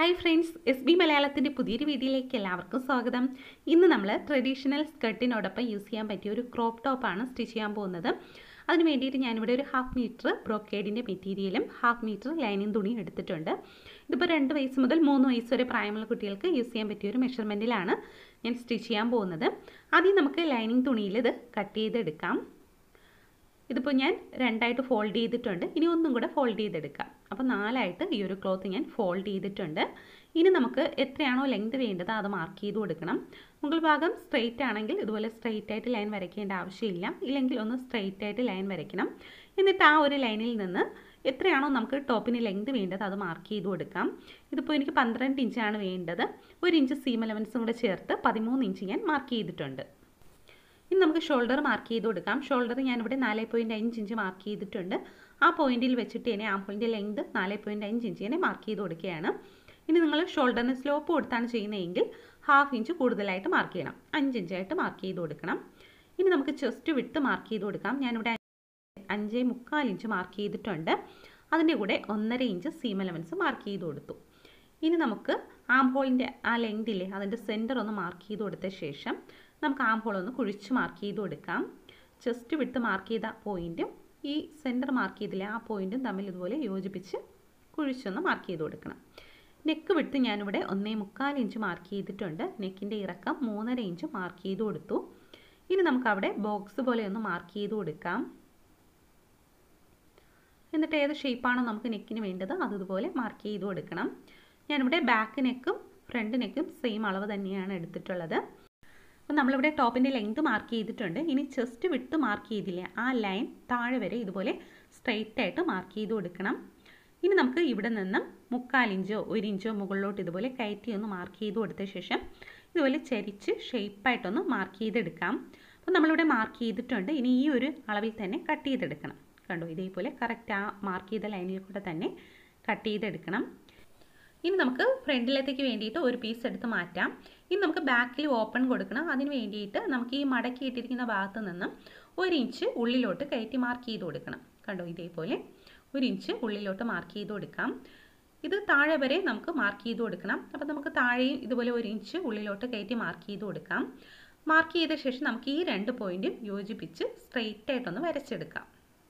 hi friends S B മലയാളത്തിൻ്റെ പുതിയൊരു വീഡിയോയിലേക്ക് എല്ലാവർക്കും സ്വാഗതം ഇന്ന് നമ്മൾ ട്രഡീഷണൽ സ്കർട്ടിനോടൊപ്പം യൂസ് ചെയ്യാൻ പറ്റിയ ഒരു ക്രോപ്പ് ടോപ്പാണ് സ്റ്റിച്ച് ചെയ്യാൻ പോകുന്നത് അതിന് വേണ്ടിയിട്ട് ഞാനിവിടെ ഒരു ഹാഫ് മീറ്റർ ബ്രോക്കേഡിൻ്റെ മെറ്റീരിയലും ഹാഫ് മീറ്റർ ലൈനിങ് തുണിയും എടുത്തിട്ടുണ്ട് ഇതിപ്പോൾ രണ്ട് വയസ്സ് മുതൽ മൂന്ന് വയസ്സ് വരെ പ്രായമുള്ള കുട്ടികൾക്ക് യൂസ് ചെയ്യാൻ പറ്റിയ ഒരു മെഷർമെൻറ്റിലാണ് ഞാൻ സ്റ്റിച്ച് ചെയ്യാൻ പോകുന്നത് ആദ്യം നമുക്ക് ലൈനിങ് തുണിയിൽ ഇത് കട്ട് ചെയ്തെടുക്കാം ഇതിപ്പോൾ ഞാൻ രണ്ടായിട്ട് ഫോൾഡ് ചെയ്തിട്ടുണ്ട് ഇനി ഒന്നും കൂടെ ഫോൾഡ് ചെയ്തെടുക്കാം അപ്പോൾ നാലായിട്ട് ഈ ഒരു ക്ലോത്ത് ഞാൻ ഫോൾഡ് ചെയ്തിട്ടുണ്ട് ഇനി നമുക്ക് എത്രയാണോ ലെങ്ത് വേണ്ടത് അത് മാർക്ക് ചെയ്ത് കൊടുക്കണം മുകൾ ഭാഗം സ്ട്രെയിറ്റ് ആണെങ്കിൽ ഇതുപോലെ സ്ട്രെയിറ്റ് ആയിട്ട് ലൈൻ വരയ്ക്കേണ്ട ആവശ്യമില്ല ഇല്ലെങ്കിൽ ഒന്ന് സ്ട്രെയിറ്റ് ആയിട്ട് ലൈൻ വരയ്ക്കണം എന്നിട്ട് ആ ഒരു ലൈനിൽ നിന്ന് എത്രയാണോ നമുക്ക് ടോപ്പിന് ലെങ്ത് വേണ്ടത് അത് മാർക്ക് ചെയ്ത് കൊടുക്കാം ഇതിപ്പോൾ എനിക്ക് പന്ത്രണ്ട് ഇഞ്ചാണ് വേണ്ടത് ഒരു ഇഞ്ച് സീം അലവൻസും കൂടെ ചേർത്ത് പതിമൂന്ന് ഇഞ്ച് ഞാൻ മാർക്ക് ചെയ്തിട്ടുണ്ട് ഇനി നമുക്ക് ഷോൾഡർ മാർക്ക് ചെയ്ത് കൊടുക്കാം ഷോൾഡർ ഞാനിവിടെ നാല് പോയിൻറ്റ് അഞ്ച് ഇഞ്ച് മാർക്ക് ചെയ്തിട്ടുണ്ട് ആ പോയിന്റിൽ വെച്ചിട്ട് തന്നെ ആംപിളിൻ്റെ ലെങ്ത് നാല് പോയിൻറ്റ് അഞ്ച് ഇഞ്ച് തന്നെ മാർക്ക് ചെയ്ത് കൊടുക്കുകയാണ് ഇനി നിങ്ങൾ ഷോൾഡറിന് സ്ലോപ്പ് കൊടുത്താണ് ചെയ്യുന്നതെങ്കിൽ ഹാഫ് ഇഞ്ച് കൂടുതലായിട്ട് മാർക്ക് ചെയ്യണം അഞ്ച് ഇഞ്ചായിട്ട് മാർക്ക് ചെയ്ത് കൊടുക്കണം ഇനി നമുക്ക് ചെസ്റ്റ് വിട്ട് മാർക്ക് ചെയ്ത് കൊടുക്കാം ഞാനിവിടെ അഞ്ചേ മുക്കാൽ ഇഞ്ച് മാർക്ക് ചെയ്തിട്ടുണ്ട് അതിൻ്റെ കൂടെ ഒന്നര ഇഞ്ച് സീം എലവൻസ് മാർക്ക് ചെയ്ത് കൊടുത്തു ഇനി നമുക്ക് ആം ഹോളിൻ്റെ ആ ലെങ്തില്ലേ അതിൻ്റെ സെൻറ്റർ ഒന്ന് മാർക്ക് ചെയ്ത് കൊടുത്ത ശേഷം നമുക്ക് ആം ഹോൾ ഒന്ന് കുഴിച്ച് മാർക്ക് ചെയ്ത് കൊടുക്കാം ചെസ്റ്റ് വിട്ട് മാർക്ക് ചെയ്ത പോയിൻറ്റും ഈ സെൻറ്റർ മാർക്ക് ചെയ്തില്ലേ ആ പോയിൻറ്റും തമ്മിൽ ഇതുപോലെ യോജിപ്പിച്ച് കുഴിച്ചൊന്ന് മാർക്ക് ചെയ്ത് കൊടുക്കണം നെക്ക് വിട്ട് ഞാനിവിടെ ഒന്നേ മുക്കാൽ ഇഞ്ച് മാർക്ക് ചെയ്തിട്ടുണ്ട് നെക്കിൻ്റെ ഇറക്കം മൂന്നര ഇഞ്ച് മാർക്ക് ചെയ്ത് കൊടുത്തു ഇനി നമുക്ക് അവിടെ ബോക്സ് പോലെ ഒന്ന് മാർക്ക് ചെയ്ത് കൊടുക്കാം എന്നിട്ട് ഏത് ഷേപ്പാണോ നമുക്ക് നെക്കിന് വേണ്ടത് അതുപോലെ മാർക്ക് ചെയ്ത് കൊടുക്കണം ഞാനിവിടെ ബാക്ക് നെക്കും ഫ്രണ്ട് നെക്കും സെയിം അളവ് തന്നെയാണ് എടുത്തിട്ടുള്ളത് അപ്പോൾ നമ്മളിവിടെ ടോപ്പിൻ്റെ ലെങ്ത് മാർക്ക് ചെയ്തിട്ടുണ്ട് ഇനി ചെസ്റ്റ് വിട്ട് മാർക്ക് ചെയ്തില്ലേ ആ ലൈൻ താഴെ വരെ ഇതുപോലെ സ്ട്രെയിറ്റ് ആയിട്ട് മാർക്ക് ചെയ്ത് കൊടുക്കണം ഇനി നമുക്ക് ഇവിടെ നിന്നും മുക്കാലിഞ്ചോ ഒരു ഇഞ്ചോ മുകളിലോട്ട് ഇതുപോലെ കയറ്റി ഒന്ന് മാർക്ക് ചെയ്ത് കൊടുത്ത ശേഷം ഇതുപോലെ ചരിച്ച് ഷേപ്പായിട്ടൊന്ന് മാർക്ക് ചെയ്തെടുക്കാം അപ്പോൾ നമ്മളിവിടെ മാർക്ക് ചെയ്തിട്ടുണ്ട് ഇനി ഈ ഒരു അളവിൽ തന്നെ കട്ട് ചെയ്തെടുക്കണം കണ്ടോ ഇതേപോലെ കറക്റ്റ് ആ മാർക്ക് ചെയ്ത ലൈനിൽ കൂടെ തന്നെ കട്ട് ചെയ്തെടുക്കണം ഇനി നമുക്ക് ഫ്രണ്ടിലത്തേക്ക് വേണ്ടിയിട്ട് ഒരു പീസ് എടുത്ത് മാറ്റാം ഇനി നമുക്ക് ബാക്കിൽ ഓപ്പൺ കൊടുക്കണം അതിന് വേണ്ടിയിട്ട് നമുക്ക് ഈ മടക്കി ഇട്ടിരിക്കുന്ന ഭാഗത്ത് നിന്നും ഒരു ഇഞ്ച് ഉള്ളിലോട്ട് കയറ്റി മാർക്ക് ചെയ്ത് കൊടുക്കണം കണ്ടോ ഇതേപോലെ ഒരു ഇഞ്ച് ഉള്ളിലോട്ട് മാർക്ക് ചെയ്ത് കൊടുക്കാം ഇത് താഴെ വരെ നമുക്ക് മാർക്ക് ചെയ്ത് കൊടുക്കണം അപ്പോൾ നമുക്ക് താഴെയും ഇതുപോലെ ഒരു ഇഞ്ച് ഉള്ളിലോട്ട് കയറ്റി മാർക്ക് ചെയ്ത് കൊടുക്കാം മാർക്ക് ചെയ്ത ശേഷം നമുക്ക് ഈ രണ്ട് പോയിൻറ്റും യോജിപ്പിച്ച് സ്ട്രെയിറ്റ് ആയിട്ടൊന്ന് വരച്ചെടുക്കാം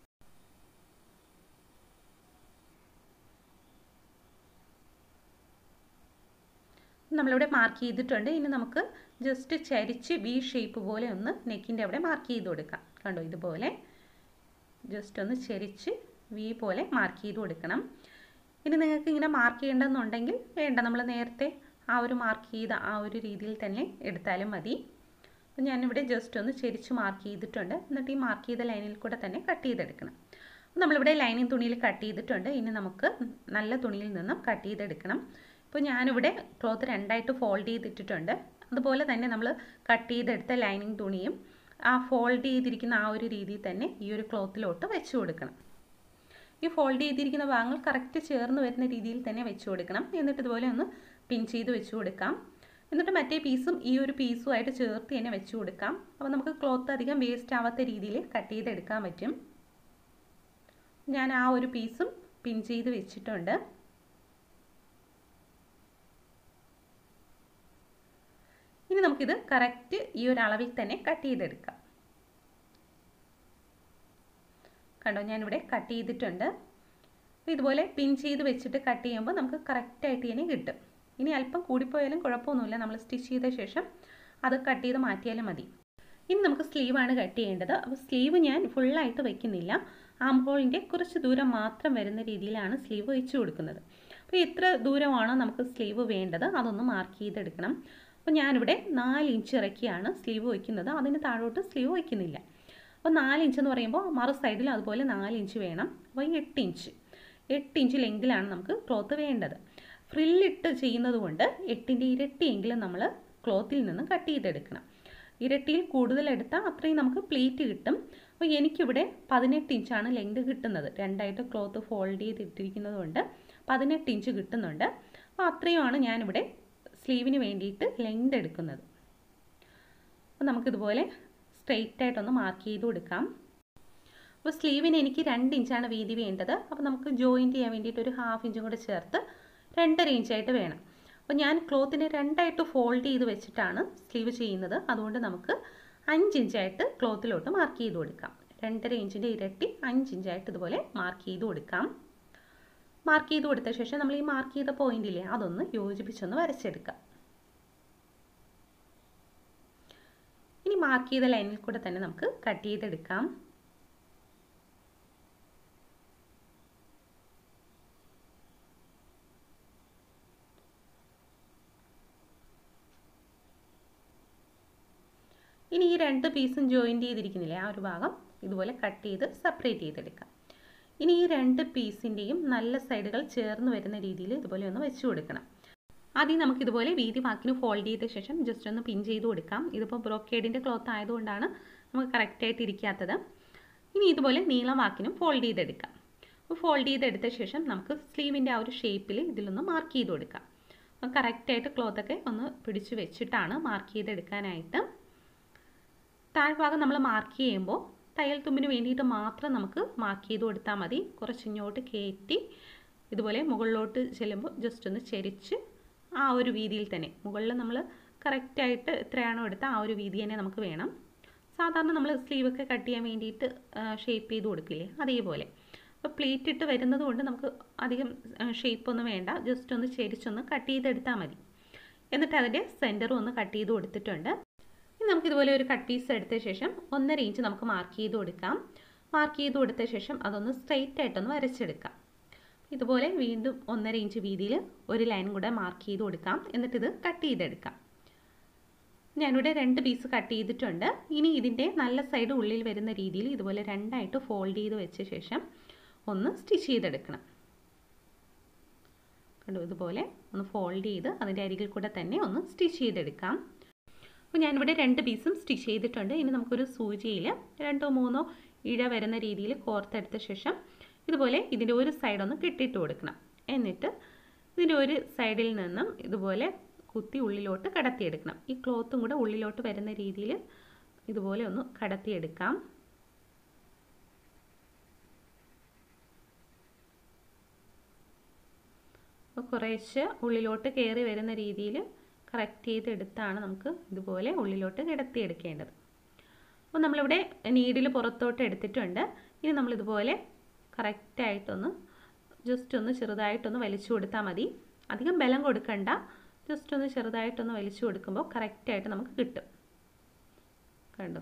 നമ്മളിവിടെ മാർക്ക് ചെയ്തിട്ടുണ്ട് ഇനി നമുക്ക് ജസ്റ്റ് ചരിച്ച് വി ഷേപ്പ് പോലെ ഒന്ന് നെക്കിൻ്റെ അവിടെ മാർക്ക് ചെയ്ത് കൊടുക്കാം കണ്ടോ ഇതുപോലെ ജസ്റ്റ് ഒന്ന് ചരിച്ച് വി പോലെ മാർക്ക് ചെയ്ത് കൊടുക്കണം ഇനി നിങ്ങൾക്ക് ഇങ്ങനെ മാർക്ക് ചെയ്യേണ്ടെന്നുണ്ടെങ്കിൽ വേണ്ട നമ്മൾ നേരത്തെ ആ ഒരു മാർക്ക് ചെയ്ത ആ ഒരു രീതിയിൽ തന്നെ എടുത്താലും മതി അപ്പം ഞാനിവിടെ ജസ്റ്റ് ഒന്ന് ചെരിച്ച് മാർക്ക് ചെയ്തിട്ടുണ്ട് എന്നിട്ട് ഈ മാർക്ക് ചെയ്ത ലൈനിൽ കൂടെ തന്നെ കട്ട് ചെയ്തെടുക്കണം നമ്മളിവിടെ ലൈനിങ് തുണിയിൽ കട്ട് ചെയ്തിട്ടുണ്ട് ഇനി നമുക്ക് നല്ല തുണിയിൽ നിന്നും കട്ട് ചെയ്തെടുക്കണം ഇപ്പോൾ ഞാനിവിടെ ക്ലോത്ത് രണ്ടായിട്ട് ഫോൾഡ് ചെയ്തിട്ടിട്ടുണ്ട് അതുപോലെ തന്നെ നമ്മൾ കട്ട് ചെയ്തെടുത്ത ലൈനിങ് തുണിയും ആ ഫോൾഡ് ചെയ്തിരിക്കുന്ന ആ ഒരു രീതിയിൽ തന്നെ ഈ ഒരു ക്ലോത്തിലോട്ട് വെച്ച് കൊടുക്കണം ഈ ഫോൾഡ് ചെയ്തിരിക്കുന്ന ഭാഗങ്ങൾ കറക്റ്റ് ചേർന്ന് വരുന്ന രീതിയിൽ തന്നെ വെച്ച് കൊടുക്കണം എന്നിട്ട് ഇതുപോലെ ഒന്ന് പിൻ ചെയ്ത് വെച്ച് കൊടുക്കാം എന്നിട്ട് മറ്റേ പീസും ഈ ഒരു പീസുമായിട്ട് ചേർത്ത് തന്നെ വെച്ച് കൊടുക്കാം അപ്പോൾ നമുക്ക് ക്ലോത്ത് അധികം വേസ്റ്റ് ആവാത്ത രീതിയിൽ കട്ട് ചെയ്തെടുക്കാൻ പറ്റും ഞാൻ ആ ഒരു പീസും പിൻ ചെയ്ത് വെച്ചിട്ടുണ്ട് ഇനി നമുക്കിത് കറക്റ്റ് ഈ ഒരു അളവിൽ തന്നെ കട്ട് ചെയ്തെടുക്കാം കണ്ടോ ഞാനിവിടെ കട്ട് ചെയ്തിട്ടുണ്ട് ഇതുപോലെ പിൻ ചെയ്ത് വെച്ചിട്ട് കട്ട് ചെയ്യുമ്പോൾ നമുക്ക് കറക്റ്റായിട്ട് തന്നെ കിട്ടും ഇനി അല്പം കൂടിപ്പോയാലും കുഴപ്പമൊന്നുമില്ല നമ്മൾ സ്റ്റിച്ച് ചെയ്ത ശേഷം അത് കട്ട് ചെയ്ത് മാറ്റിയാലും മതി ഇനി നമുക്ക് സ്ലീവാണ് കട്ട് ചെയ്യേണ്ടത് അപ്പോൾ സ്ലീവ് ഞാൻ ഫുള്ളായിട്ട് വയ്ക്കുന്നില്ല ആം ഹോളിൻ്റെ കുറച്ച് ദൂരം മാത്രം വരുന്ന രീതിയിലാണ് സ്ലീവ് വെച്ച് കൊടുക്കുന്നത് അപ്പോൾ എത്ര ദൂരമാണോ നമുക്ക് സ്ലീവ് വേണ്ടത് അതൊന്ന് മാർക്ക് ചെയ്തെടുക്കണം അപ്പോൾ ഞാനിവിടെ നാല് ഇഞ്ച് ഇറക്കിയാണ് സ്ലീവ് വയ്ക്കുന്നത് അതിന് താഴോട്ട് സ്ലീവ് വയ്ക്കുന്നില്ല അപ്പോൾ നാല് ഇഞ്ച് എന്ന് പറയുമ്പോൾ മറു സൈഡിൽ അതുപോലെ നാല് ഇഞ്ച് വേണം അപ്പോൾ എട്ട് ഇഞ്ച് എട്ട് ഇഞ്ച് ലെങ്കിലാണ് നമുക്ക് ക്ലോത്ത് വേണ്ടത് ഫ്രില്ലിട്ട് ചെയ്യുന്നത് കൊണ്ട് എട്ടിൻ്റെ ഇരട്ടിയെങ്കിലും നമ്മൾ ക്ലോത്തിൽ നിന്ന് കട്ട് ചെയ്തെടുക്കണം ഇരട്ടിയിൽ കൂടുതൽ എടുത്താൽ അത്രയും നമുക്ക് പ്ലീറ്റ് കിട്ടും അപ്പോൾ എനിക്കിവിടെ പതിനെട്ട് ഇഞ്ചാണ് ലെങ്ത് കിട്ടുന്നത് രണ്ടായിട്ട് ക്ലോത്ത് ഫോൾഡ് ചെയ്തിട്ടിരിക്കുന്നത് കൊണ്ട് പതിനെട്ട് ഇഞ്ച് കിട്ടുന്നുണ്ട് അപ്പോൾ അത്രയുമാണ് ഞാനിവിടെ സ്ലീവിന് വേണ്ടിയിട്ട് ലെങ്ത് എടുക്കുന്നത് അപ്പോൾ നമുക്കിതുപോലെ സ്ട്രെയിറ്റ് ആയിട്ടൊന്ന് മാർക്ക് ചെയ്ത് കൊടുക്കാം അപ്പോൾ സ്ലീവിന് എനിക്ക് രണ്ട് ഇഞ്ചാണ് വീതി വേണ്ടത് അപ്പോൾ നമുക്ക് ജോയിൻറ്റ് ചെയ്യാൻ വേണ്ടിയിട്ട് ഒരു ഹാഫ് ഇഞ്ചും കൂടെ ചേർത്ത് രണ്ടര ഇഞ്ചായിട്ട് വേണം അപ്പോൾ ഞാൻ ക്ലോത്തിനെ രണ്ടായിട്ട് ഫോൾഡ് ചെയ്ത് വെച്ചിട്ടാണ് സ്ലീവ് ചെയ്യുന്നത് അതുകൊണ്ട് നമുക്ക് അഞ്ച് ഇഞ്ചായിട്ട് ക്ലോത്തിലോട്ട് മാർക്ക് ചെയ്ത് കൊടുക്കാം രണ്ടര ഇഞ്ചിൻ്റെ ഇരട്ടി അഞ്ച് ഇഞ്ചായിട്ട് ഇതുപോലെ മാർക്ക് ചെയ്ത് കൊടുക്കാം മാർക്ക് ചെയ്ത് കൊടുത്ത ശേഷം നമ്മൾ ഈ മാർക്ക് ചെയ്ത പോയിന്റില്ലേ അതൊന്ന് യോജിപ്പിച്ചൊന്ന് വരച്ചെടുക്കാം ഇനി മാർക്ക് ചെയ്ത ലൈനിൽ കൂടെ തന്നെ നമുക്ക് കട്ട് ചെയ്തെടുക്കാം ഇനി ഈ രണ്ട് പീസും ജോയിൻറ്റ് ചെയ്തിരിക്കുന്നില്ലേ ആ ഒരു ഭാഗം ഇതുപോലെ കട്ട് ചെയ്ത് സെപ്പറേറ്റ് ചെയ്തെടുക്കാം ഇനി ഈ രണ്ട് പീസിൻ്റെയും നല്ല സൈഡുകൾ ചേർന്ന് വരുന്ന രീതിയിൽ ഇതുപോലെ ഒന്ന് വെച്ച് കൊടുക്കണം ആദ്യം നമുക്ക് ഇതുപോലെ വീതി വാക്കിന് ഫോൾഡ് ചെയ്ത ശേഷം ജസ്റ്റ് ഒന്ന് പിൻ ചെയ്ത് കൊടുക്കാം ഇതിപ്പോൾ ബ്രോക്കേഡിൻ്റെ ക്ലോത്ത് ആയതുകൊണ്ടാണ് നമുക്ക് കറക്റ്റായിട്ട് ഇരിക്കാത്തത് ഇനി ഇതുപോലെ നീളം വാക്കിനും ഫോൾഡ് ചെയ്തെടുക്കാം അപ്പോൾ ഫോൾഡ് ചെയ്തെടുത്ത ശേഷം നമുക്ക് സ്ലീവിൻ്റെ ആ ഒരു ഷേപ്പിൽ ഇതിലൊന്ന് മാർക്ക് ചെയ്ത് കൊടുക്കാം അപ്പോൾ കറക്റ്റായിട്ട് ക്ലോത്തൊക്കെ ഒന്ന് പിടിച്ച് വെച്ചിട്ടാണ് മാർക്ക് ചെയ്തെടുക്കാനായിട്ട് താഴ്ഭാഗം നമ്മൾ മാർക്ക് ചെയ്യുമ്പോൾ തയ്യൽ തുമ്പിന് വേണ്ടിയിട്ട് മാത്രം നമുക്ക് മാർക്ക് ചെയ്ത് കൊടുത്താൽ മതി കുറച്ചിങ്ങോട്ട് കയറ്റി ഇതുപോലെ മുകളിലോട്ട് ചെല്ലുമ്പോൾ ജസ്റ്റ് ഒന്ന് ചെരിച്ച് ആ ഒരു വീതിയിൽ തന്നെ മുകളിൽ നമ്മൾ കറക്റ്റായിട്ട് എത്രയാണോ എടുത്ത ആ ഒരു വീതി തന്നെ നമുക്ക് വേണം സാധാരണ നമ്മൾ സ്ലീവൊക്കെ കട്ട് ചെയ്യാൻ വേണ്ടിയിട്ട് ഷേപ്പ് ചെയ്ത് കൊടുക്കില്ലേ അതേപോലെ അപ്പോൾ പ്ലേറ്റ് ഇട്ട് വരുന്നത് കൊണ്ട് നമുക്ക് അധികം ഷേപ്പ് ഒന്നും വേണ്ട ജസ്റ്റ് ഒന്ന് ചെരിച്ചൊന്ന് കട്ട് ചെയ്തെടുത്താൽ മതി എന്നിട്ട് അതിൻ്റെ സെൻറ്ററും ഒന്ന് കട്ട് ചെയ്ത് കൊടുത്തിട്ടുണ്ട് ഇനി നമുക്ക് ഇതുപോലെ ഒരു കട്ട് പീസ് എടുത്ത ശേഷം ഒന്നര ഇഞ്ച് നമുക്ക് മാർക്ക് ചെയ്ത് കൊടുക്കാം മാർക്ക് ചെയ്ത് കൊടുത്ത ശേഷം അതൊന്ന് സ്ട്രെയിറ്റ് ആയിട്ടൊന്ന് വരച്ചെടുക്കാം ഇതുപോലെ വീണ്ടും ഒന്നര ഇഞ്ച് വീതിയിൽ ഒരു ലൈൻ കൂടെ മാർക്ക് ചെയ്ത് കൊടുക്കാം എന്നിട്ടിത് കട്ട് ചെയ്തെടുക്കാം ഞാനിവിടെ രണ്ട് പീസ് കട്ട് ചെയ്തിട്ടുണ്ട് ഇനി ഇതിൻ്റെ നല്ല സൈഡ് ഉള്ളിൽ വരുന്ന രീതിയിൽ ഇതുപോലെ രണ്ടായിട്ട് ഫോൾഡ് ചെയ്ത് വെച്ച ശേഷം ഒന്ന് സ്റ്റിച്ച് ചെയ്തെടുക്കണം കണ്ടു ഇതുപോലെ ഒന്ന് ഫോൾഡ് ചെയ്ത് അതിൻ്റെ അരികിൽ കൂടെ തന്നെ ഒന്ന് സ്റ്റിച്ച് ചെയ്തെടുക്കാം അപ്പോൾ ഞാനിവിടെ രണ്ട് പീസും സ്റ്റിച്ച് ചെയ്തിട്ടുണ്ട് ഇനി നമുക്കൊരു സൂചിയിൽ രണ്ടോ മൂന്നോ ഇഴ വരുന്ന രീതിയിൽ കോർത്തെടുത്ത ശേഷം ഇതുപോലെ ഇതിൻ്റെ ഒരു സൈഡ് ഒന്ന് കെട്ടിയിട്ട് കൊടുക്കണം എന്നിട്ട് ഇതിൻ്റെ ഒരു സൈഡിൽ നിന്നും ഇതുപോലെ കുത്തി ഉള്ളിലോട്ട് കടത്തിയെടുക്കണം ഈ ക്ലോത്തും കൂടെ ഉള്ളിലോട്ട് വരുന്ന രീതിയിൽ ഇതുപോലെ ഒന്ന് കടത്തിയെടുക്കാം കുറേശ്ശെ ഉള്ളിലോട്ട് കയറി വരുന്ന രീതിയിൽ കറക്റ്റ് ചെയ്തെടുത്താണ് നമുക്ക് ഇതുപോലെ ഉള്ളിലോട്ട് കിടത്തിയെടുക്കേണ്ടത് അപ്പോൾ നമ്മളിവിടെ നീഡിൽ പുറത്തോട്ട് എടുത്തിട്ടുണ്ട് ഇനി നമ്മളിതുപോലെ കറക്റ്റായിട്ടൊന്ന് ജസ്റ്റ് ഒന്ന് ചെറുതായിട്ടൊന്ന് വലിച്ചു കൊടുത്താൽ മതി അധികം ബലം കൊടുക്കണ്ട ജസ്റ്റ് ഒന്ന് ചെറുതായിട്ടൊന്ന് വലിച്ചു കൊടുക്കുമ്പോൾ കറക്റ്റായിട്ട് നമുക്ക് കിട്ടും കണ്ടോ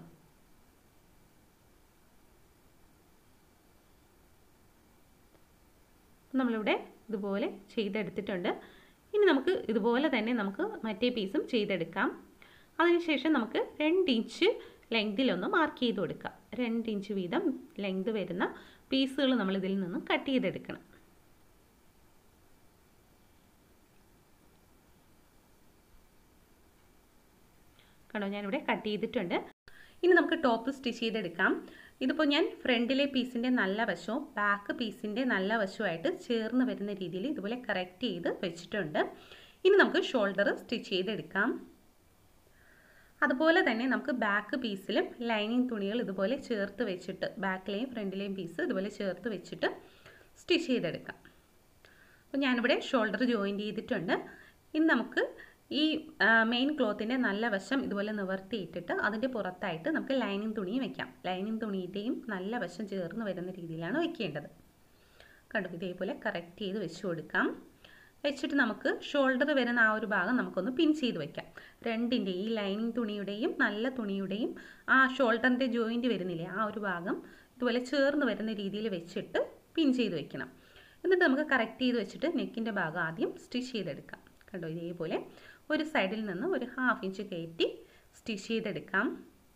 നമ്മളിവിടെ ഇതുപോലെ ചെയ്തെടുത്തിട്ടുണ്ട് ഇനി നമുക്ക് ഇതുപോലെ തന്നെ നമുക്ക് മറ്റേ പീസും ചെയ്തെടുക്കാം അതിനുശേഷം നമുക്ക് രണ്ട് ഇഞ്ച് ലെങ്തിലൊന്ന് മാർക്ക് ചെയ്ത് കൊടുക്കാം രണ്ട് ഇഞ്ച് വീതം ലെങ്ത് വരുന്ന പീസുകൾ നമ്മൾ ഇതിൽ നിന്ന് കട്ട് ചെയ്തെടുക്കണം കണ്ടോ ഞാനിവിടെ കട്ട് ചെയ്തിട്ടുണ്ട് ഇനി നമുക്ക് ടോപ്പ് സ്റ്റിച്ച് ചെയ്തെടുക്കാം ഇതിപ്പോൾ ഞാൻ ഫ്രണ്ടിലെ പീസിൻ്റെ നല്ല വശവും ബാക്ക് പീസിൻ്റെ നല്ല വശവുമായിട്ട് ചേർന്ന് വരുന്ന രീതിയിൽ ഇതുപോലെ കറക്റ്റ് ചെയ്ത് വെച്ചിട്ടുണ്ട് ഇനി നമുക്ക് ഷോൾഡർ സ്റ്റിച്ച് ചെയ്തെടുക്കാം അതുപോലെ തന്നെ നമുക്ക് ബാക്ക് പീസിലും ലൈനിങ് തുണികൾ ഇതുപോലെ ചേർത്ത് വെച്ചിട്ട് ബാക്കിലെയും ഫ്രണ്ടിലെയും പീസ് ഇതുപോലെ ചേർത്ത് വെച്ചിട്ട് സ്റ്റിച്ച് ചെയ്തെടുക്കാം അപ്പോൾ ഞാനിവിടെ ഷോൾഡർ ജോയിൻറ്റ് ചെയ്തിട്ടുണ്ട് ഇനി നമുക്ക് ഈ മെയിൻ ക്ലോത്തിൻ്റെ നല്ല വശം ഇതുപോലെ നിവർത്തിയിട്ടിട്ട് അതിൻ്റെ പുറത്തായിട്ട് നമുക്ക് ലൈനിങ് തുണിയും വെക്കാം ലൈനിങ് തുണിയുടെയും നല്ല വശം ചേർന്ന് വരുന്ന രീതിയിലാണ് വെക്കേണ്ടത് കണ്ടു ഇതേപോലെ കറക്റ്റ് ചെയ്ത് വെച്ച് കൊടുക്കാം വെച്ചിട്ട് നമുക്ക് ഷോൾഡർ വരുന്ന ആ ഒരു ഭാഗം നമുക്കൊന്ന് പിൻ ചെയ്ത് വെക്കാം രണ്ടിൻ്റെ ഈ ലൈനിങ് തുണിയുടെയും നല്ല തുണിയുടെയും ആ ഷോൾഡറിൻ്റെ ജോയിൻറ്റ് വരുന്നില്ലേ ആ ഒരു ഭാഗം ഇതുപോലെ ചേർന്ന് വരുന്ന രീതിയിൽ വെച്ചിട്ട് പിൻ ചെയ്ത് വെക്കണം എന്നിട്ട് നമുക്ക് കറക്റ്റ് ചെയ്ത് വെച്ചിട്ട് നെക്കിൻ്റെ ഭാഗം ആദ്യം സ്റ്റിച്ച് ചെയ്തെടുക്കാം കണ്ടോ ഇതേപോലെ ഒരു സൈഡിൽ നിന്ന് ഒരു ഹാഫ് ഇഞ്ച് കയറ്റി സ്റ്റിച്ച് ചെയ്തെടുക്കാം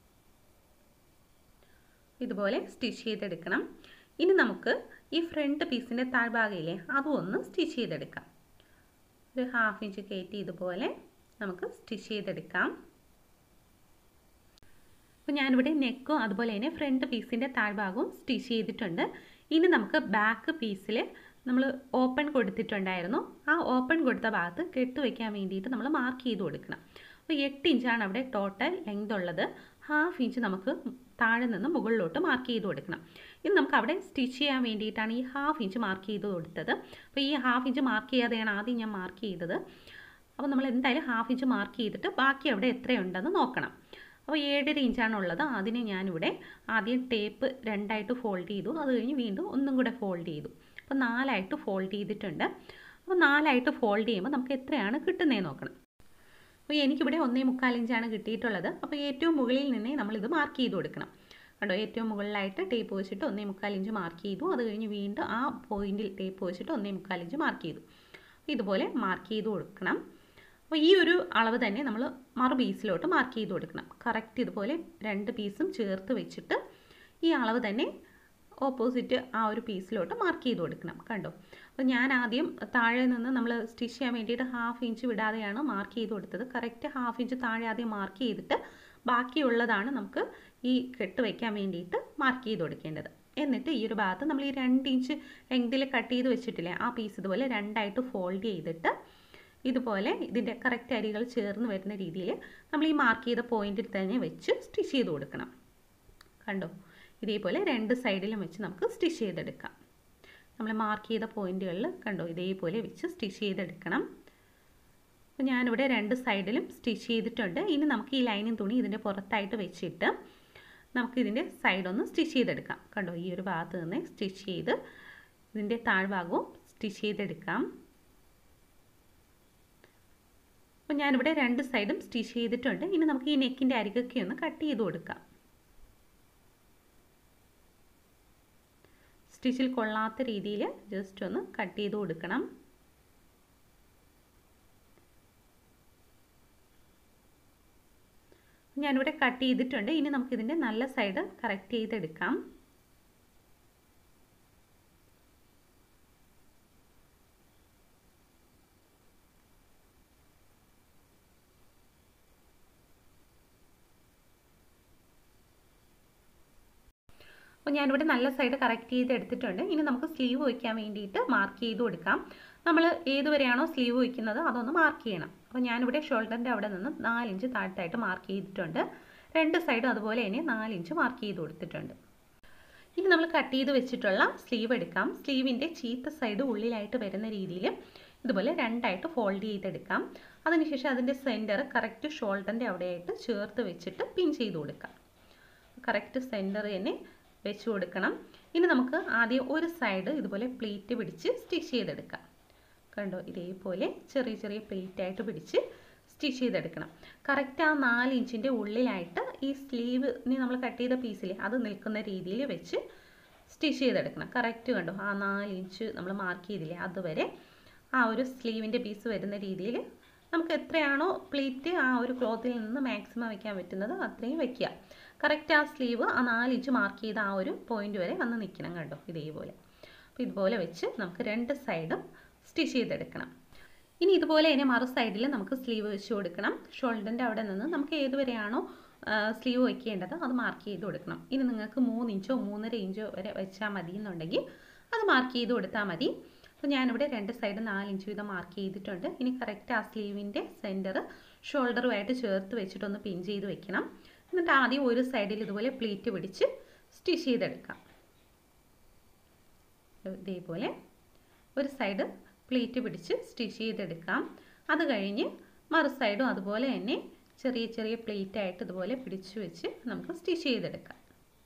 ഇതുപോലെ സ്റ്റിച്ച് ചെയ്തെടുക്കണം ഇനി നമുക്ക് ഈ ഫ്രണ്ട് പീസിൻ്റെ താഴ്ഭാഗയില്ലേ അതും ഒന്ന് സ്റ്റിച്ച് ചെയ്തെടുക്കാം ഒരു ഹാഫ് ഇഞ്ച് കയറ്റി ഇതുപോലെ നമുക്ക് സ്റ്റിച്ച് ചെയ്തെടുക്കാം അപ്പോൾ ഞാനിവിടെ നെക്കും അതുപോലെ തന്നെ ഫ്രണ്ട് പീസിൻ്റെ താഴ്ഭാഗവും സ്റ്റിച്ച് ചെയ്തിട്ടുണ്ട് ഇനി നമുക്ക് ബാക്ക് പീസിൽ നമ്മൾ ഓപ്പൺ കൊടുത്തിട്ടുണ്ടായിരുന്നു ആ ഓപ്പൺ കൊടുത്ത ഭാഗത്ത് കെട്ട് വയ്ക്കാൻ വേണ്ടിയിട്ട് നമ്മൾ മാർക്ക് ചെയ്ത് കൊടുക്കണം അപ്പോൾ എട്ട് ഇഞ്ചാണ് അവിടെ ടോട്ടൽ ലെങ്ത് ഉള്ളത് ഹാഫ് ഇഞ്ച് നമുക്ക് താഴെ നിന്ന് മുകളിലോട്ട് മാർക്ക് ചെയ്ത് കൊടുക്കണം ഇനി നമുക്ക് അവിടെ സ്റ്റിച്ച് ചെയ്യാൻ വേണ്ടിയിട്ടാണ് ഈ ഹാഫ് ഇഞ്ച് മാർക്ക് ചെയ്ത് കൊടുത്തത് അപ്പോൾ ഈ ഹാഫ് ഇഞ്ച് മാർക്ക് ചെയ്യാതെയാണ് ആദ്യം ഞാൻ മാർക്ക് ചെയ്തത് അപ്പോൾ നമ്മൾ എന്തായാലും ഹാഫ് ഇഞ്ച് മാർക്ക് ചെയ്തിട്ട് ബാക്കി അവിടെ എത്രയുണ്ടെന്ന് നോക്കണം അപ്പോൾ ഏഴര ഇഞ്ചാണ് ഉള്ളത് അതിനെ ഞാനിവിടെ ആദ്യം ടേപ്പ് രണ്ടായിട്ട് ഫോൾഡ് ചെയ്തു അത് കഴിഞ്ഞ് വീണ്ടും ഒന്നും കൂടെ ഫോൾഡ് ചെയ്തു അപ്പോൾ നാലായിട്ട് ഫോൾഡ് ചെയ്തിട്ടുണ്ട് അപ്പോൾ നാലായിട്ട് ഫോൾഡ് ചെയ്യുമ്പോൾ നമുക്ക് എത്രയാണ് കിട്ടുന്നതെന്ന് നോക്കണം അപ്പോൾ എനിക്കിവിടെ ഒന്നേ മുക്കാൽ ഇഞ്ചാണ് കിട്ടിയിട്ടുള്ളത് അപ്പോൾ ഏറ്റവും മുകളിൽ നിന്നേ നമ്മളിത് മാർക്ക് ചെയ്ത് കൊടുക്കണം കണ്ടോ ഏറ്റവും മുകളിലായിട്ട് ടേപ്പ് വെച്ചിട്ട് ഒന്നേ മുക്കാൽ ഇഞ്ച് മാർക്ക് ചെയ്തു അത് കഴിഞ്ഞ് വീണ്ടും ആ പോയിന്റിൽ ടേപ്പ് വെച്ചിട്ട് ഒന്നേ മുക്കാൽ ഇഞ്ച് മാർക്ക് ചെയ്തു ഇതുപോലെ മാർക്ക് ചെയ്ത് കൊടുക്കണം അപ്പോൾ ഈ ഒരു അളവ് തന്നെ നമ്മൾ മറു പീസിലോട്ട് മാർക്ക് ചെയ്ത് കൊടുക്കണം കറക്റ്റ് ഇതുപോലെ രണ്ട് പീസും ചേർത്ത് വെച്ചിട്ട് ഈ അളവ് തന്നെ ഓപ്പോസിറ്റ് ആ ഒരു പീസിലോട്ട് മാർക്ക് ചെയ്ത് കൊടുക്കണം കണ്ടോ അപ്പോൾ ഞാൻ ആദ്യം താഴെ നിന്ന് നമ്മൾ സ്റ്റിച്ച് ചെയ്യാൻ വേണ്ടിയിട്ട് ഹാഫ് ഇഞ്ച് വിടാതെയാണ് മാർക്ക് ചെയ്ത് കൊടുത്തത് കറക്റ്റ് ഹാഫ് ഇഞ്ച് താഴെ ആദ്യം മാർക്ക് ചെയ്തിട്ട് ബാക്കിയുള്ളതാണ് നമുക്ക് ഈ കെട്ട് വയ്ക്കാൻ വേണ്ടിയിട്ട് മാർക്ക് ചെയ്ത് കൊടുക്കേണ്ടത് എന്നിട്ട് ഈ ഒരു ഭാഗത്ത് നമ്മൾ ഈ രണ്ട് ഇഞ്ച് ലെങ്തിൽ കട്ട് ചെയ്ത് വെച്ചിട്ടില്ലേ ആ പീസ് ഇതുപോലെ രണ്ടായിട്ട് ഫോൾഡ് ചെയ്തിട്ട് ഇതുപോലെ ഇതിൻ്റെ കറക്റ്റ് അരികൾ ചേർന്ന് വരുന്ന രീതിയിൽ നമ്മൾ ഈ മാർക്ക് ചെയ്ത പോയിന്റിൽ തന്നെ വെച്ച് സ്റ്റിച്ച് ചെയ്ത് കൊടുക്കണം കണ്ടോ ഇതേപോലെ രണ്ട് സൈഡിലും വെച്ച് നമുക്ക് സ്റ്റിച്ച് ചെയ്തെടുക്കാം നമ്മൾ മാർക്ക് ചെയ്ത പോയിന്റുകളിൽ കണ്ടോ ഇതേപോലെ വെച്ച് സ്റ്റിച്ച് ചെയ്തെടുക്കണം അപ്പോൾ ഞാനിവിടെ രണ്ട് സൈഡിലും സ്റ്റിച്ച് ചെയ്തിട്ടുണ്ട് ഇനി നമുക്ക് ഈ ലൈനിങ് തുണി ഇതിൻ്റെ പുറത്തായിട്ട് വെച്ചിട്ട് നമുക്ക് ഇതിൻ്റെ സൈഡൊന്ന് സ്റ്റിച്ച് ചെയ്തെടുക്കാം കണ്ടോ ഈ ഒരു ഭാഗത്ത് നിന്ന് സ്റ്റിച്ച് ചെയ്ത് ഇതിൻ്റെ താഴ്ഭാഗവും സ്റ്റിച്ച് ചെയ്തെടുക്കാം അപ്പോൾ ഞാനിവിടെ രണ്ട് സൈഡും സ്റ്റിച്ച് ചെയ്തിട്ടുണ്ട് ഇനി നമുക്ക് ഈ നെക്കിൻ്റെ അരികൊക്കെ ഒന്ന് കട്ട് ചെയ്ത് കൊടുക്കാം സ്റ്റിച്ചിൽ കൊള്ളാത്ത രീതിയിൽ ജസ്റ്റ് ഒന്ന് കട്ട് ചെയ്ത് കൊടുക്കണം ഞാനിവിടെ കട്ട് ചെയ്തിട്ടുണ്ട് ഇനി നമുക്കിതിൻ്റെ നല്ല സൈഡ് കറക്റ്റ് ചെയ്തെടുക്കാം അപ്പോൾ ഞാനിവിടെ നല്ല സൈഡ് കറക്റ്റ് ചെയ്ത് എടുത്തിട്ടുണ്ട് ഇനി നമുക്ക് സ്ലീവ് വയ്ക്കാൻ വേണ്ടിയിട്ട് മാർക്ക് ചെയ്ത് കൊടുക്കാം നമ്മൾ ഏതുവരെയാണോ സ്ലീവ് വയ്ക്കുന്നത് അതൊന്ന് മാർക്ക് ചെയ്യണം അപ്പോൾ ഞാനിവിടെ ഷോൾഡറിൻ്റെ അവിടെ നിന്ന് നാലിഞ്ച് താഴത്തായിട്ട് മാർക്ക് ചെയ്തിട്ടുണ്ട് രണ്ട് സൈഡും അതുപോലെ തന്നെ നാലിഞ്ച് മാർക്ക് ചെയ്ത് കൊടുത്തിട്ടുണ്ട് ഇനി നമ്മൾ കട്ട് ചെയ്ത് വെച്ചിട്ടുള്ള സ്ലീവ് എടുക്കാം സ്ലീവിൻ്റെ ചീത്ത സൈഡ് ഉള്ളിലായിട്ട് വരുന്ന രീതിയിൽ ഇതുപോലെ രണ്ടായിട്ട് ഫോൾഡ് ചെയ്തെടുക്കാം അതിനുശേഷം അതിൻ്റെ സെൻറ്റർ കറക്റ്റ് ഷോൾഡറിൻ്റെ അവിടെയായിട്ട് ചേർത്ത് വെച്ചിട്ട് പിൻ ചെയ്ത് കൊടുക്കാം കറക്റ്റ് സെൻറ്റർ തന്നെ വെച്ച് കൊടുക്കണം ഇനി നമുക്ക് ആദ്യം ഒരു സൈഡ് ഇതുപോലെ പ്ലേറ്റ് പിടിച്ച് സ്റ്റിച്ച് ചെയ്തെടുക്കാം കണ്ടോ ഇതേപോലെ ചെറിയ ചെറിയ പ്ലേറ്റ് ആയിട്ട് പിടിച്ച് സ്റ്റിച്ച് ചെയ്തെടുക്കണം കറക്റ്റ് ആ നാല് ഇഞ്ചിൻ്റെ ഉള്ളിലായിട്ട് ഈ സ്ലീവിന് നമ്മൾ കട്ട് ചെയ്ത പീസിൽ അത് നിൽക്കുന്ന രീതിയിൽ വെച്ച് സ്റ്റിച്ച് ചെയ്തെടുക്കണം കറക്റ്റ് കണ്ടോ ആ നാല് ഇഞ്ച് നമ്മൾ മാർക്ക് ചെയ്തില്ലേ അതുവരെ ആ ഒരു സ്ലീവിൻ്റെ പീസ് വരുന്ന രീതിയിൽ നമുക്ക് എത്രയാണോ പ്ലേറ്റ് ആ ഒരു ക്ലോത്തിൽ നിന്ന് മാക്സിമം വയ്ക്കാൻ പറ്റുന്നത് അത്രയും വയ്ക്കുക കറക്റ്റ് ആ സ്ലീവ് ആ നാല് ഇഞ്ച് മാർക്ക് ചെയ്ത ആ ഒരു പോയിന്റ് വരെ വന്ന് നിൽക്കണം കണ്ടോ ഇതേപോലെ അപ്പോൾ ഇതുപോലെ വെച്ച് നമുക്ക് രണ്ട് സൈഡും സ്റ്റിച്ച് ചെയ്തെടുക്കണം ഇനി ഇതുപോലെ തന്നെ മറു സൈഡിൽ നമുക്ക് സ്ലീവ് വെച്ച് കൊടുക്കണം ഷോൾഡറിൻ്റെ അവിടെ നിന്ന് നമുക്ക് ഏതുവരെയാണോ സ്ലീവ് വയ്ക്കേണ്ടത് അത് മാർക്ക് ചെയ്ത് കൊടുക്കണം ഇനി നിങ്ങൾക്ക് മൂന്ന് ഇഞ്ചോ മൂന്നര ഇഞ്ചോ വരെ വെച്ചാൽ മതി എന്നുണ്ടെങ്കിൽ അത് മാർക്ക് ചെയ്ത് കൊടുത്താൽ മതി അപ്പോൾ ഞാനിവിടെ രണ്ട് സൈഡ് നാല് ഇഞ്ച് വീതം മാർക്ക് ചെയ്തിട്ടുണ്ട് ഇനി കറക്റ്റ് ആ സ്ലീവിൻ്റെ സെൻറ്റർ ഷോൾഡറുമായിട്ട് ചേർത്ത് വെച്ചിട്ടൊന്ന് പിൻ ചെയ്ത് വെക്കണം എന്നിട്ട് ആദ്യം ഒരു സൈഡിൽ ഇതുപോലെ പ്ലീറ്റ് പിടിച്ച് സ്റ്റിച്ച് ചെയ്തെടുക്കാം ഇതേപോലെ ഒരു സൈഡ് പ്ലീറ്റ് പിടിച്ച് സ്റ്റിച്ച് ചെയ്തെടുക്കാം അത് കഴിഞ്ഞ് മറു സൈഡും അതുപോലെ തന്നെ ചെറിയ ചെറിയ പ്ലേറ്റ് ആയിട്ട് ഇതുപോലെ പിടിച്ചു വെച്ച് നമുക്ക് സ്റ്റിച്ച് ചെയ്തെടുക്കാം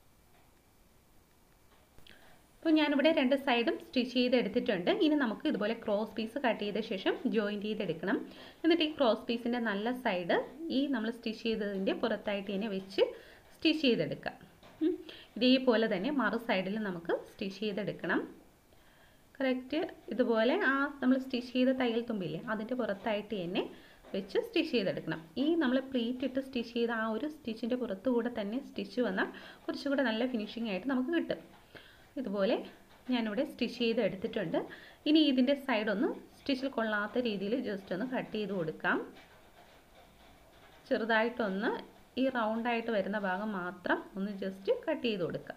അപ്പോൾ ഞാനിവിടെ രണ്ട് സൈഡും സ്റ്റിച്ച് ചെയ്തെടുത്തിട്ടുണ്ട് ഇനി നമുക്ക് ഇതുപോലെ ക്രോസ് പീസ് കട്ട് ചെയ്ത ശേഷം ജോയിൻറ്റ് ചെയ്തെടുക്കണം എന്നിട്ട് ഈ ക്രോസ് പീസിൻ്റെ നല്ല സൈഡ് ഈ നമ്മൾ സ്റ്റിച്ച് ചെയ്തതിൻ്റെ പുറത്തായിട്ട് തന്നെ വെച്ച് സ്റ്റിച്ച് ചെയ്തെടുക്കാം ഇതേപോലെ തന്നെ മറു സൈഡിൽ നമുക്ക് സ്റ്റിച്ച് ചെയ്തെടുക്കണം കറക്റ്റ് ഇതുപോലെ ആ നമ്മൾ സ്റ്റിച്ച് ചെയ്ത തയ്യൽ തുമ്പില്ലേ അതിൻ്റെ പുറത്തായിട്ട് തന്നെ വെച്ച് സ്റ്റിച്ച് ചെയ്തെടുക്കണം ഈ നമ്മൾ പ്ലീറ്റ് ഇട്ട് സ്റ്റിച്ച് ചെയ്ത ആ ഒരു സ്റ്റിച്ചിൻ്റെ പുറത്തു കൂടെ തന്നെ സ്റ്റിച്ച് വന്നാൽ കുറച്ചുകൂടെ നല്ല ഫിനിഷിംഗ് ആയിട്ട് നമുക്ക് കിട്ടും ഇതുപോലെ ഞാനിവിടെ സ്റ്റിച്ച് ചെയ്ത് എടുത്തിട്ടുണ്ട് ഇനി ഇതിൻ്റെ സൈഡൊന്ന് സ്റ്റിച്ചിൽ കൊള്ളാത്ത രീതിയിൽ ജസ്റ്റ് ഒന്ന് കട്ട് ചെയ്ത് കൊടുക്കാം ചെറുതായിട്ടൊന്ന് ഈ റൗണ്ടായിട്ട് വരുന്ന ഭാഗം മാത്രം ഒന്ന് ജസ്റ്റ് കട്ട് ചെയ്ത് കൊടുക്കാം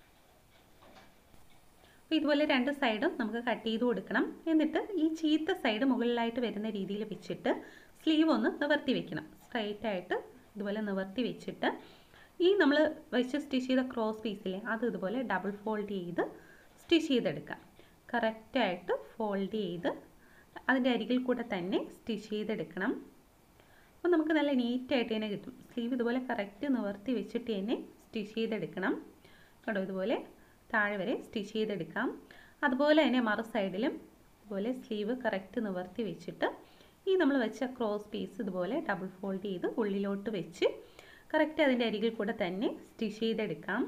അപ്പോൾ ഇതുപോലെ രണ്ട് സൈഡും നമുക്ക് കട്ട് ചെയ്ത് കൊടുക്കണം എന്നിട്ട് ഈ ചീത്ത സൈഡ് മുകളിലായിട്ട് വരുന്ന രീതിയിൽ വെച്ചിട്ട് സ്ലീവ് ഒന്ന് നിവർത്തി വെക്കണം സ്ട്രൈറ്റ് ആയിട്ട് ഇതുപോലെ നിവർത്തി വെച്ചിട്ട് ഈ നമ്മൾ വെച്ച് സ്റ്റിച്ച് ചെയ്ത ക്രോസ് പീസില്ലേ അത് ഇതുപോലെ ഡബിൾ ഫോൾഡ് ചെയ്ത് സ്റ്റിച്ച് ചെയ്തെടുക്കാം കറക്റ്റായിട്ട് ഫോൾഡ് ചെയ്ത് അതിൻ്റെ അരികിൽ കൂടെ തന്നെ സ്റ്റിച്ച് ചെയ്തെടുക്കണം അപ്പോൾ നമുക്ക് നല്ല നീറ്റായിട്ട് തന്നെ കിട്ടും സ്ലീവ് ഇതുപോലെ കറക്റ്റ് നിവർത്തി വെച്ചിട്ട് തന്നെ സ്റ്റിച്ച് ചെയ്തെടുക്കണം കേട്ടോ ഇതുപോലെ താഴെ വരെ സ്റ്റിച്ച് ചെയ്തെടുക്കാം അതുപോലെ തന്നെ മറു സൈഡിലും ഇതുപോലെ സ്ലീവ് കറക്റ്റ് നിവർത്തി വെച്ചിട്ട് ഈ നമ്മൾ വെച്ച ക്രോസ് പീസ് ഇതുപോലെ ഡബിൾ ഫോൾഡ് ചെയ്ത് ഉള്ളിലോട്ട് വെച്ച് കറക്റ്റ് അതിൻ്റെ അരികിൽ കൂടെ തന്നെ സ്റ്റിച്ച് ചെയ്തെടുക്കാം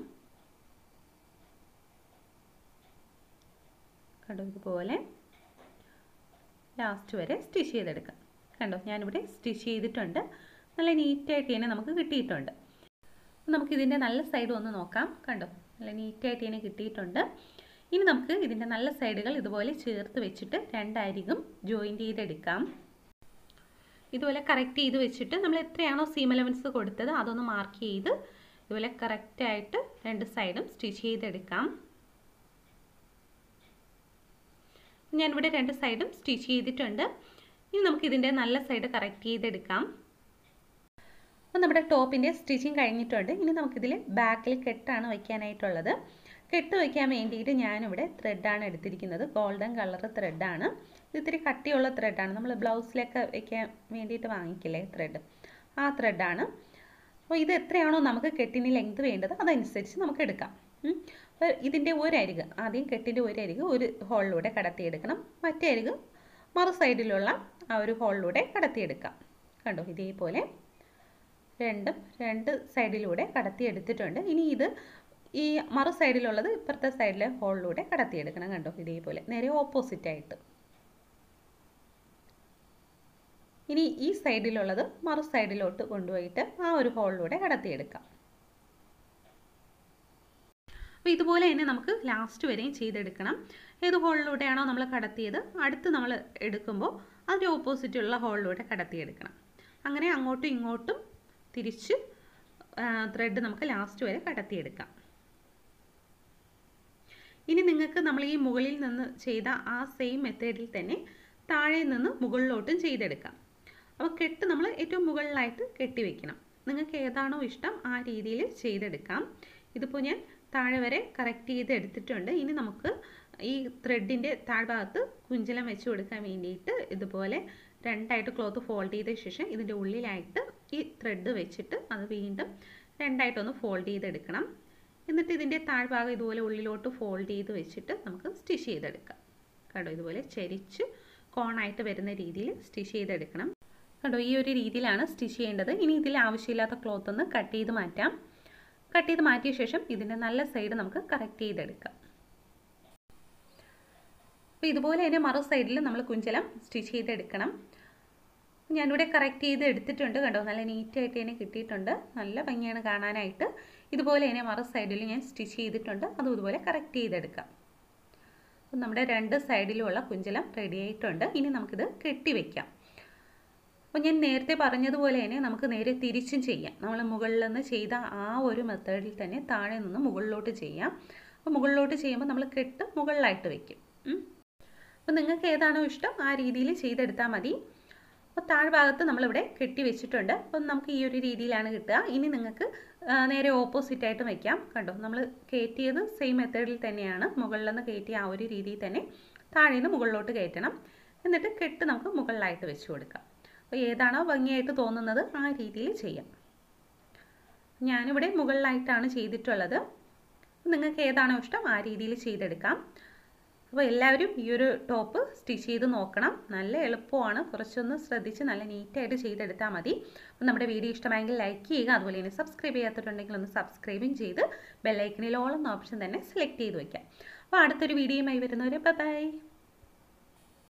കണ്ടോ ഇതുപോലെ ലാസ്റ്റ് വരെ സ്റ്റിച്ച് ചെയ്തെടുക്കാം കണ്ടോ ഞാനിവിടെ സ്റ്റിച്ച് ചെയ്തിട്ടുണ്ട് നല്ല നീറ്റായിട്ട് തന്നെ നമുക്ക് കിട്ടിയിട്ടുണ്ട് നമുക്കിതിൻ്റെ നല്ല സൈഡ് ഒന്ന് നോക്കാം കണ്ടോ നല്ല നീറ്റായിട്ട് തന്നെ കിട്ടിയിട്ടുണ്ട് ഇനി നമുക്ക് ഇതിൻ്റെ നല്ല സൈഡുകൾ ഇതുപോലെ ചേർത്ത് വെച്ചിട്ട് രണ്ടരികും ജോയിൻറ്റ് ചെയ്തെടുക്കാം ഇതുപോലെ കറക്റ്റ് ചെയ്ത് വെച്ചിട്ട് നമ്മൾ എത്രയാണോ സീം അലവൻസ് കൊടുത്തത് അതൊന്ന് മാർക്ക് ചെയ്ത് ഇതുപോലെ കറക്റ്റായിട്ട് രണ്ട് സൈഡും സ്റ്റിച്ച് ചെയ്തെടുക്കാം ഞാനിവിടെ രണ്ട് സൈഡും സ്റ്റിച്ച് ചെയ്തിട്ടുണ്ട് ഇനി നമുക്ക് ഇതിൻ്റെ നല്ല സൈഡ് കറക്റ്റ് ചെയ്തെടുക്കാം അപ്പോൾ നമ്മുടെ ടോപ്പിൻ്റെ സ്റ്റിച്ചിങ് കഴിഞ്ഞിട്ടുണ്ട് ഇനി നമുക്കിതിൽ ബാക്കിൽ കെട്ടാണ് വയ്ക്കാനായിട്ടുള്ളത് കെട്ട് വയ്ക്കാൻ വേണ്ടിയിട്ട് ഞാനിവിടെ ത്രെഡാണ് എടുത്തിരിക്കുന്നത് ഗോൾഡൻ കളർ ത്രെഡാണ് ഇത് ഇത്തിരി കട്ടിയുള്ള ത്രെഡാണ് നമ്മൾ ബ്ലൗസിലൊക്കെ വയ്ക്കാൻ വേണ്ടിയിട്ട് വാങ്ങിക്കില്ലേ ത്രെഡ് ആ ത്രെഡാണ് അപ്പോൾ ഇത് എത്രയാണോ നമുക്ക് കെട്ടിന് ലെങ്ത് വേണ്ടത് അതനുസരിച്ച് നമുക്ക് എടുക്കാം അപ്പോൾ ഇതിൻ്റെ ഒരരിക് ആദ്യം കെട്ടിൻ്റെ ഒരരിക് ഒരു ഹോളിലൂടെ കടത്തിയെടുക്കണം മറ്റേ അരിക് മറു സൈഡിലുള്ള ആ ഒരു ഹോളിലൂടെ കടത്തിയെടുക്കാം കണ്ടോ ഇതേപോലെ രണ്ടും രണ്ട് സൈഡിലൂടെ കടത്തിയെടുത്തിട്ടുണ്ട് ഇനി ഇത് ഈ മറു സൈഡിലുള്ളത് ഇപ്പുറത്തെ സൈഡിലെ ഹോളിലൂടെ കടത്തിയെടുക്കണം കണ്ടോ ഇതേപോലെ നേരെ ഓപ്പോസിറ്റ് ആയിട്ട് ഇനി ഈ സൈഡിലുള്ളത് മറു സൈഡിലോട്ട് കൊണ്ടുപോയിട്ട് ആ ഒരു ഹോളിലൂടെ കടത്തിയെടുക്കാം അപ്പോൾ ഇതുപോലെ തന്നെ നമുക്ക് ലാസ്റ്റ് വരെയും ചെയ്തെടുക്കണം ഏത് ഹോളിലൂടെയാണോ നമ്മൾ കടത്തിയത് അടുത്ത് നമ്മൾ എടുക്കുമ്പോൾ അതിൻ്റെ ഓപ്പോസിറ്റുള്ള ഹോളിലൂടെ കടത്തിയെടുക്കണം അങ്ങനെ അങ്ങോട്ടും ഇങ്ങോട്ടും തിരിച്ച് ത്രെഡ് നമുക്ക് ലാസ്റ്റ് വരെ കടത്തിയെടുക്കാം ഇനി നിങ്ങൾക്ക് നമ്മൾ ഈ മുകളിൽ നിന്ന് ചെയ്ത ആ സെയിം മെത്തേഡിൽ തന്നെ താഴെ നിന്ന് മുകളിലോട്ടും ചെയ്തെടുക്കാം അപ്പോൾ കെട്ട് നമ്മൾ ഏറ്റവും മുകളിലായിട്ട് കെട്ടി വെക്കണം നിങ്ങൾക്ക് ഏതാണോ ഇഷ്ടം ആ രീതിയിൽ ചെയ്തെടുക്കാം ഇതിപ്പോൾ ഞാൻ താഴെ വരെ കറക്റ്റ് ചെയ്ത് എടുത്തിട്ടുണ്ട് ഇനി നമുക്ക് ഈ ത്രെഡിൻ്റെ താഴ്ഭാഗത്ത് കുഞ്ചലം വെച്ച് കൊടുക്കാൻ വേണ്ടിയിട്ട് ഇതുപോലെ രണ്ടായിട്ട് ക്ലോത്ത് ഫോൾഡ് ചെയ്ത ശേഷം ഇതിൻ്റെ ഉള്ളിലായിട്ട് ഈ ത്രെഡ് വെച്ചിട്ട് അത് വീണ്ടും രണ്ടായിട്ടൊന്ന് ഫോൾഡ് ചെയ്തെടുക്കണം എന്നിട്ട് ഇതിൻ്റെ താഴ്ഭാഗം ഇതുപോലെ ഉള്ളിലോട്ട് ഫോൾഡ് ചെയ്ത് വെച്ചിട്ട് നമുക്ക് സ്റ്റിച്ച് ചെയ്തെടുക്കാം കണ്ടോ ഇതുപോലെ ചരിച്ച് കോണായിട്ട് വരുന്ന രീതിയിൽ സ്റ്റിച്ച് ചെയ്തെടുക്കണം കണ്ടോ ഈ ഒരു രീതിയിലാണ് സ്റ്റിച്ച് ചെയ്യേണ്ടത് ഇനി ഇതിൽ ആവശ്യമില്ലാത്ത ക്ലോത്ത് ഒന്ന് കട്ട് ചെയ്ത് മാറ്റാം കട്ട് ചെയ്ത് മാറ്റിയ ശേഷം ഇതിൻ്റെ നല്ല സൈഡ് നമുക്ക് കറക്റ്റ് ചെയ്തെടുക്കാം അപ്പോൾ ഇതുപോലെ തന്നെ മറു സൈഡിൽ നമ്മൾ കുഞ്ചലം സ്റ്റിച്ച് ചെയ്തെടുക്കണം ഞാനിവിടെ കറക്റ്റ് ചെയ്ത് എടുത്തിട്ടുണ്ട് കണ്ടോ നല്ല നീറ്റായിട്ട് തന്നെ കിട്ടിയിട്ടുണ്ട് നല്ല ഭംഗിയാണ് കാണാനായിട്ട് ഇതുപോലെ തന്നെ മറു സൈഡിൽ ഞാൻ സ്റ്റിച്ച് ചെയ്തിട്ടുണ്ട് അതും ഇതുപോലെ കറക്റ്റ് ചെയ്തെടുക്കാം അപ്പം നമ്മുടെ രണ്ട് സൈഡിലുമുള്ള കുഞ്ചലം റെഡി ആയിട്ടുണ്ട് ഇനി നമുക്കിത് കെട്ടി വയ്ക്കാം അപ്പോൾ ഞാൻ നേരത്തെ പറഞ്ഞതുപോലെ തന്നെ നമുക്ക് നേരെ തിരിച്ചും ചെയ്യാം നമ്മൾ മുകളിൽ നിന്ന് ചെയ്ത ആ ഒരു മെത്തേഡിൽ തന്നെ താഴെ നിന്ന് മുകളിലോട്ട് ചെയ്യാം അപ്പോൾ മുകളിലോട്ട് ചെയ്യുമ്പോൾ നമ്മൾ കെട്ട് മുകളിലായിട്ട് വെക്കും അപ്പോൾ നിങ്ങൾക്ക് ഏതാണോ ഇഷ്ടം ആ രീതിയിൽ ചെയ്തെടുത്താൽ മതി അപ്പോൾ താഴ്ഭാഗത്ത് നമ്മളിവിടെ കെട്ടി വെച്ചിട്ടുണ്ട് അപ്പം നമുക്ക് ഈ ഒരു രീതിയിലാണ് കിട്ടുക ഇനി നിങ്ങൾക്ക് നേരെ ഓപ്പോസിറ്റ് ആയിട്ട് വയ്ക്കാം കണ്ടോ നമ്മൾ കയറ്റിയത് സെയിം മെത്തേഡിൽ തന്നെയാണ് മുകളിൽ നിന്ന് കയറ്റിയ ആ ഒരു രീതിയിൽ തന്നെ താഴെ നിന്ന് മുകളിലോട്ട് കയറ്റണം എന്നിട്ട് കെട്ട് നമുക്ക് മുകളിലായിട്ട് വെച്ച് കൊടുക്കാം അപ്പോൾ ഏതാണോ ഭംഗിയായിട്ട് തോന്നുന്നത് ആ രീതിയിൽ ചെയ്യാം ഞാനിവിടെ മുകളിലായിട്ടാണ് ചെയ്തിട്ടുള്ളത് നിങ്ങൾക്ക് ഏതാണോ ഇഷ്ടം ആ രീതിയിൽ ചെയ്തെടുക്കാം അപ്പോൾ എല്ലാവരും ഈ ഒരു ടോപ്പ് സ്റ്റിച്ച് ചെയ്ത് നോക്കണം നല്ല എളുപ്പമാണ് കുറച്ചൊന്ന് ശ്രദ്ധിച്ച് നല്ല നീറ്റായിട്ട് ചെയ്തെടുത്താൽ മതി അപ്പോൾ നമ്മുടെ വീഡിയോ ഇഷ്ടമായെങ്കിൽ ലൈക്ക് ചെയ്യുക അതുപോലെ തന്നെ സബ്സ്ക്രൈബ് ചെയ്യാത്തിട്ടുണ്ടെങ്കിൽ ഒന്ന് സബ്സ്ക്രൈബും ചെയ്ത് ബെല്ലൈക്കണിൽ ഓൾ എന്ന ഓപ്ഷൻ തന്നെ സെലക്ട് ചെയ്ത് വയ്ക്കാം അപ്പോൾ അടുത്തൊരു വീഡിയോയുമായി വരുന്നവരെ ബൈ